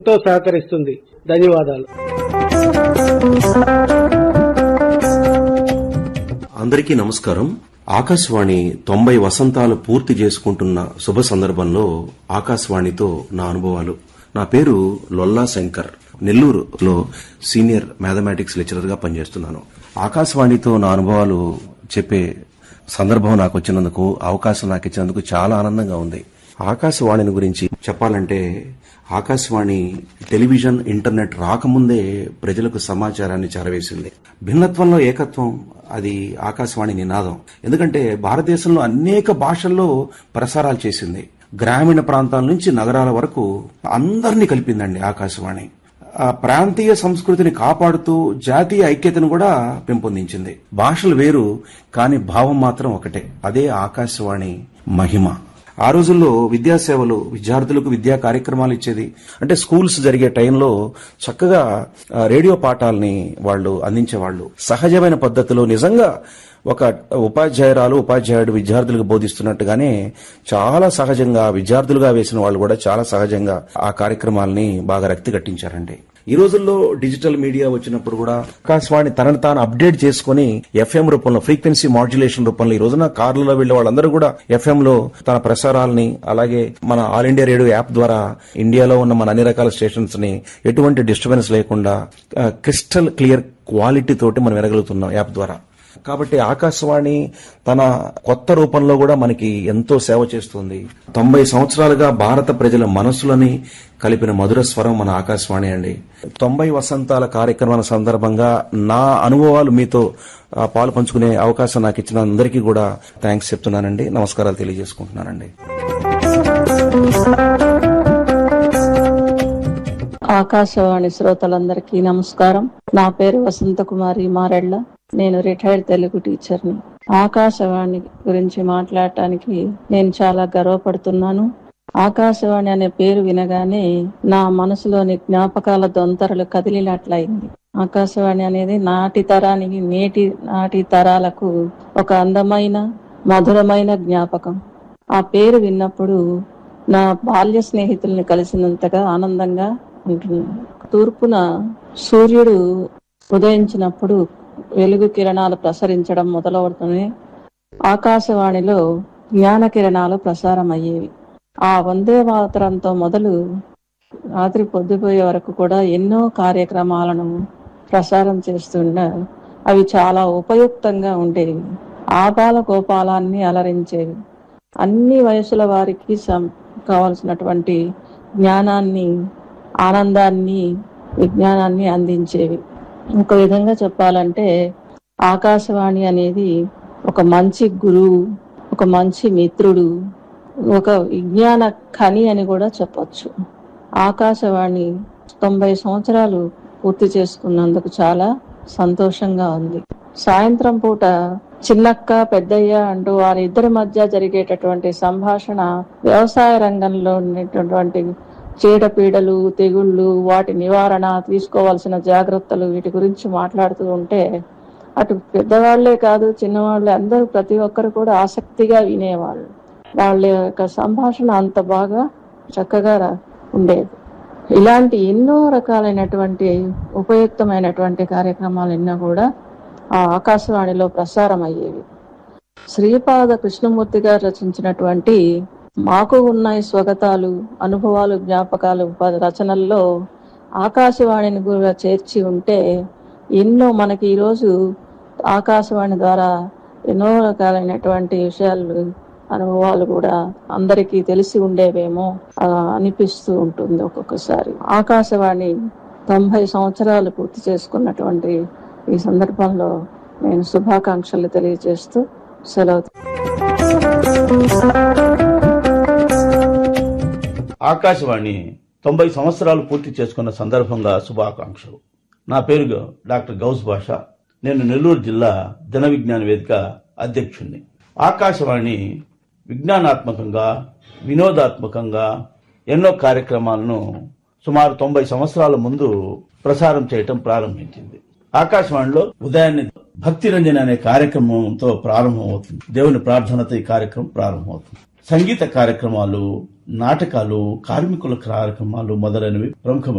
ఎంతో సహకరిస్తుంది ధన్యవాదాలు అందరికీ నమస్కారం ఆకాశవాణి తొంభై వసంతాలు పూర్తి చేసుకుంటున్న శుభ సందర్భంలో ఆకాశవాణితో నా అనుభవాలు నా పేరు లొల్లా శంకర్ నెల్లూరులో సీనియర్ మ్యాథమెటిక్స్ లెక్చరర్ గా పనిచేస్తున్నాను ఆకాశవాణితో నా అనుభవాలు చెప్పే సందర్భం నాకు వచ్చినందుకు అవకాశం నాకు ఇచ్చినందుకు చాలా ఆనందంగా ఉంది ఆకాశవాణిని గురించి చెప్పాలంటే ఆకాశవాణి టెలివిజన్ ఇంటర్నెట్ రాకముందే ప్రజలకు సమాచారాన్ని చేరవేసింది భిన్నత్వంలో ఏకత్వం అది ఆకాశవాణి నినాదం ఎందుకంటే భారతదేశంలో అనేక భాషల్లో ప్రసారాలు చేసింది గ్రామీణ ప్రాంతాల నుంచి నగరాల వరకు అందరినీ కలిపిందండి ఆకాశవాణి ఆ ప్రాంతీయ సంస్కృతిని కాపాడుతూ జాతీయ ఐక్యతను కూడా పెంపొందించింది భాషలు వేరు కానీ భావం మాత్రం ఒకటే అదే ఆకాశవాణి మహిమ ఆ రోజుల్లో విద్యాసేవలు విద్యార్థులకు విద్యా కార్యక్రమాలు ఇచ్చేది అంటే స్కూల్స్ జరిగే టైంలో చక్కగా ఆ, రేడియో పాఠాలని వాళ్ళు అందించేవాళ్ళు సహజమైన పద్ధతిలో నిజంగా ఒక ఉపాధ్యాయురాలు ఉపాధ్యాయుడు విద్యార్థులకు బోధిస్తున్నట్టుగానే చాలా సహజంగా విద్యార్థులుగా వేసిన వాళ్ళు కూడా చాలా సహజంగా ఆ కార్యక్రమాలని బాగా రక్తి కట్టించారండి ఈ రోజుల్లో డిజిటల్ మీడియా వచ్చినప్పుడు కూడా ఆకాశవాణి తనను తాను అప్డేట్ చేసుకుని ఎఫ్ఎం రూపంలో ఫ్రీక్వెన్సీ మాడ్యులేషన్ రూపంలో ఈ రోజున కార్లలో వెళ్లే వాళ్ళందరూ కూడా ఎఫ్ఎం లో తన ప్రసారాలని అలాగే మన ఆల్ ఇండియా రేడియో యాప్ ద్వారా ఇండియాలో ఉన్న మన అన్ని రకాల స్టేషన్స్ ని ఎటువంటి డిస్టర్బెన్స్ లేకుండా క్రిస్టల్ క్లియర్ క్వాలిటీ తోటి మనం వినగలుగుతున్నాం యాప్ ద్వారా కాబట్టి ఆకాశవాణి తన కొత్త రూపంలో కూడా మనకి ఎంతో సేవ చేస్తుంది తొంభై సంవత్సరాలుగా భారత ప్రజల మనసులని కలిపిన మధుర స్వరం మన ఆకాశవాణి అండి తొంభై వసంతాల కార్యక్రమాల సందర్భంగా నా అనుభవాలు మీతో ఆ, పాలు పంచుకునే అవకాశం నాకు ఇచ్చిన అందరికీ కూడా థ్యాంక్స్ చెప్తున్నానండి నమస్కారాలు తెలియజేసుకుంటున్నానండి ఆకాశవాణి శ్రోతలందరికీ నమస్కారం నా పేరు వసంత కుమారి మారెళ్ళ నేను రిటైర్డ్ తెలుగు టీచర్ని ఆకాశవాణి గురించి మాట్లాడటానికి నేను చాలా గర్వపడుతున్నాను ఆకాశవాణి అనే పేరు వినగానే నా మనసులోని జ్ఞాపకాల దొంతరలు కదిలినట్లయింది ఆకాశవాణి అనేది నాటి తరానికి నేటి నాటి తరాలకు ఒక అందమైన మధురమైన జ్ఞాపకం ఆ పేరు విన్నప్పుడు నా బాల్య స్నేహితుల్ని కలిసినంతగా ఆనందంగా ఉంటున్నాను తూర్పున సూర్యుడు ఉదయించినప్పుడు వెలుగు కిరణాలు ప్రసరించడం మొదలవుతూనే ఆకాశవాణిలో జ్ఞాన కిరణాలు ప్రసారం అయ్యేవి ఆ వందే మాతరంతో మొదలు రాత్రి పొద్దుపోయే వరకు కూడా ఎన్నో కార్యక్రమాలను ప్రసారం చేస్తుండ అవి చాలా ఉపయుక్తంగా ఉండేవి ఆపాల గోపాలాన్ని అలరించేవి అన్ని వయసుల వారికి సం- కావలసినటువంటి జ్ఞానాన్ని ఆనందాన్ని విజ్ఞానాన్ని అందించేవి ఒక విధంగా చెప్పాలంటే ఆకాశవాణి అనేది ఒక మంచి గురువు ఒక మంచి మిత్రుడు ఒక విజ్ఞాన ఖని అని కూడా చెప్పొచ్చు ఆకాశవాణి తొంభై సంవత్సరాలు పూర్తి చేసుకున్నందుకు చాలా సంతోషంగా ఉంది సాయంత్రం పూట చిన్నక్క పెద్దయ్య అంటూ వారిద్దరి మధ్య జరిగేటటువంటి సంభాషణ వ్యవసాయ రంగంలో ఉండేటటువంటి చీడపీడలు తెగుళ్ళు వాటి నివారణ తీసుకోవాల్సిన జాగ్రత్తలు వీటి గురించి మాట్లాడుతూ ఉంటే అటు పెద్దవాళ్లే కాదు చిన్నవాళ్ళే అందరూ ప్రతి ఒక్కరు కూడా ఆసక్తిగా వినేవాళ్ళు వాళ్ళ యొక్క సంభాషణ అంత బాగా చక్కగా రా- ఉండేది ఇలాంటి ఎన్నో రకాలైనటువంటి ఉపయుక్తమైనటువంటి కార్యక్రమాలు ఎన్నో కూడా ఆ ఆకాశవాణిలో ప్రసారం అయ్యేవి శ్రీపాద కృష్ణమూర్తి గారు రచించినటువంటి మాకు ఉన్నాయి స్వగతాలు అనుభవాలు జ్ఞాపకాలు ప- రచనల్లో ఆకాశవాణిని కూడా చేర్చి ఉంటే ఎన్నో మనకి ఈరోజు ఆకాశవాణి ద్వారా ఎన్నో రకాలైనటువంటి విషయాలు అనుభవాలు కూడా అందరికీ తెలిసి ఉండేవేమో ఆ, అనిపిస్తూ ఉంటుంది ఒక్కొక్కసారి ఆకాశవాణి తొంభై సంవత్సరాలు పూర్తి చేసుకున్నటువంటి ఈ సందర్భంలో నేను శుభాకాంక్షలు తెలియజేస్తూ సెలవు ఆకాశవాణి తొంభై సంవత్సరాలు పూర్తి చేసుకున్న సందర్భంగా శుభాకాంక్షలు నా పేరు డాక్టర్ గౌస్ భాష నేను నెల్లూరు జిల్లా జన విజ్ఞాన వేదిక అధ్యక్షుణ్ణి ఆకాశవాణి విజ్ఞానాత్మకంగా వినోదాత్మకంగా ఎన్నో కార్యక్రమాలను సుమారు తొంభై సంవత్సరాల ముందు ప్రసారం చేయటం ప్రారంభించింది ఆకాశవాణిలో ఉదయాన్నే భక్తి రంజన్ అనే కార్యక్రమంతో ప్రారంభమవుతుంది దేవుని ప్రార్థనతో ఈ కార్యక్రమం ప్రారంభమవుతుంది సంగీత కార్యక్రమాలు నాటకాలు కార్మికుల కార్యక్రమాలు మొదలైనవి ప్రముఖ